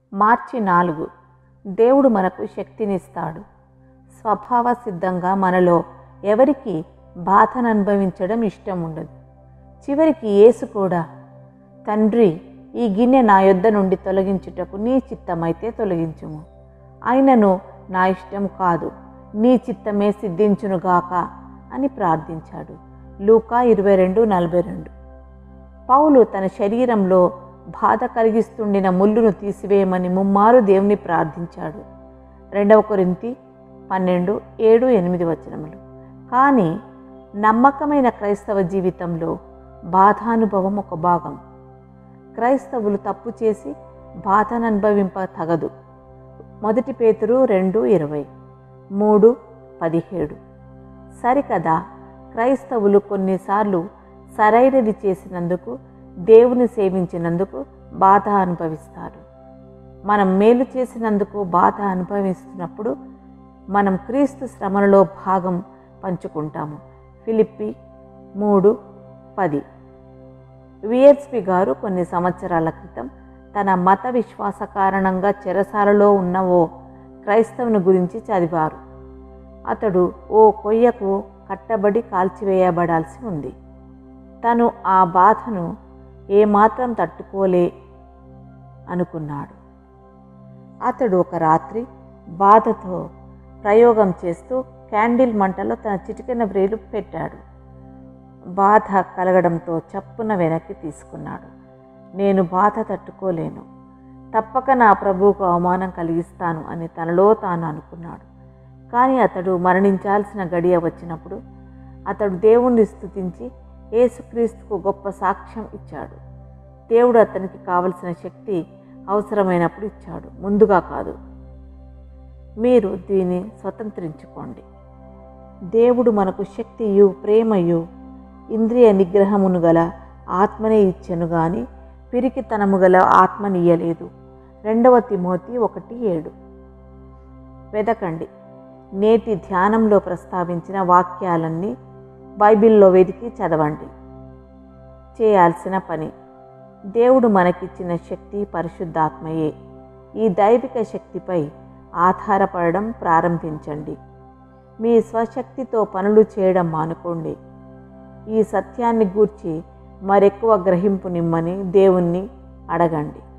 మార్చి నాలుగు దేవుడు మనకు శక్తినిస్తాడు స్వభావ సిద్ధంగా మనలో ఎవరికి బాధను అనుభవించడం ఇష్టం ఉండదు చివరికి యేసు కూడా తండ్రి ఈ గిన్నె నా యొద్ద నుండి తొలగించుటకు నీ చిత్తమైతే తొలగించుము అయినను నా ఇష్టం కాదు నీ చిత్తమే సిద్ధించునుగాక అని ప్రార్థించాడు లూకా ఇరవై రెండు నలభై రెండు పౌలు తన శరీరంలో బాధ కలిగిస్తుండిన ముళ్ళును తీసివేయమని ముమ్మారు దేవుని ప్రార్థించాడు రెండవ కొరింతి పన్నెండు ఏడు ఎనిమిది వచనములు కానీ నమ్మకమైన క్రైస్తవ జీవితంలో బాధానుభవం ఒక భాగం క్రైస్తవులు తప్పు చేసి బాధను అనుభవింప తగదు మొదటి పేతురు రెండు ఇరవై మూడు పదిహేడు సరికదా క్రైస్తవులు కొన్నిసార్లు సరైనది చేసినందుకు దేవుని సేవించినందుకు బాధ అనుభవిస్తారు మనం మేలు చేసినందుకు బాధ అనుభవిస్తున్నప్పుడు మనం క్రీస్తు శ్రమలలో భాగం పంచుకుంటాము ఫిలిప్పి మూడు పది వియర్స్పి గారు కొన్ని సంవత్సరాల క్రితం తన మత విశ్వాస కారణంగా చెరసాలలో ఉన్న ఓ క్రైస్తవుని గురించి చదివారు అతడు ఓ కొయ్యకు కట్టబడి కాల్చివేయబడాల్సి ఉంది తను ఆ బాధను ఏమాత్రం తట్టుకోలే అనుకున్నాడు అతడు ఒక రాత్రి బాధతో ప్రయోగం చేస్తూ క్యాండిల్ మంటలో తన చిటికెన వ్రేలు పెట్టాడు బాధ కలగడంతో చప్పున వెనక్కి తీసుకున్నాడు నేను బాధ తట్టుకోలేను తప్పక నా ప్రభువుకు అవమానం కలిగిస్తాను అని తనలో తాను అనుకున్నాడు కానీ అతడు మరణించాల్సిన గడియ వచ్చినప్పుడు అతడు దేవుణ్ణి స్తుతించి యేసుక్రీస్తుకు గొప్ప సాక్ష్యం ఇచ్చాడు దేవుడు అతనికి కావలసిన శక్తి అవసరమైనప్పుడు ఇచ్చాడు ముందుగా కాదు మీరు దీన్ని స్వతంత్రించుకోండి దేవుడు మనకు శక్తియు ప్రేమయు ఇంద్రియ నిగ్రహమును గల ఆత్మనే ఇచ్చెను గాని పిరికితనము గల ఆత్మనియ్యలేదు రెండవ తిమోతి ఒకటి ఏడు వెదకండి నేటి ధ్యానంలో ప్రస్తావించిన వాక్యాలన్నీ బైబిల్లో వెతికి చదవండి చేయాల్సిన పని దేవుడు మనకిచ్చిన శక్తి పరిశుద్ధాత్మయే ఈ దైవిక శక్తిపై ఆధారపడడం ప్రారంభించండి మీ స్వశక్తితో పనులు చేయడం మానుకోండి ఈ సత్యాన్ని గూర్చి మరెక్కువ గ్రహింపు నిమ్మని దేవుణ్ణి అడగండి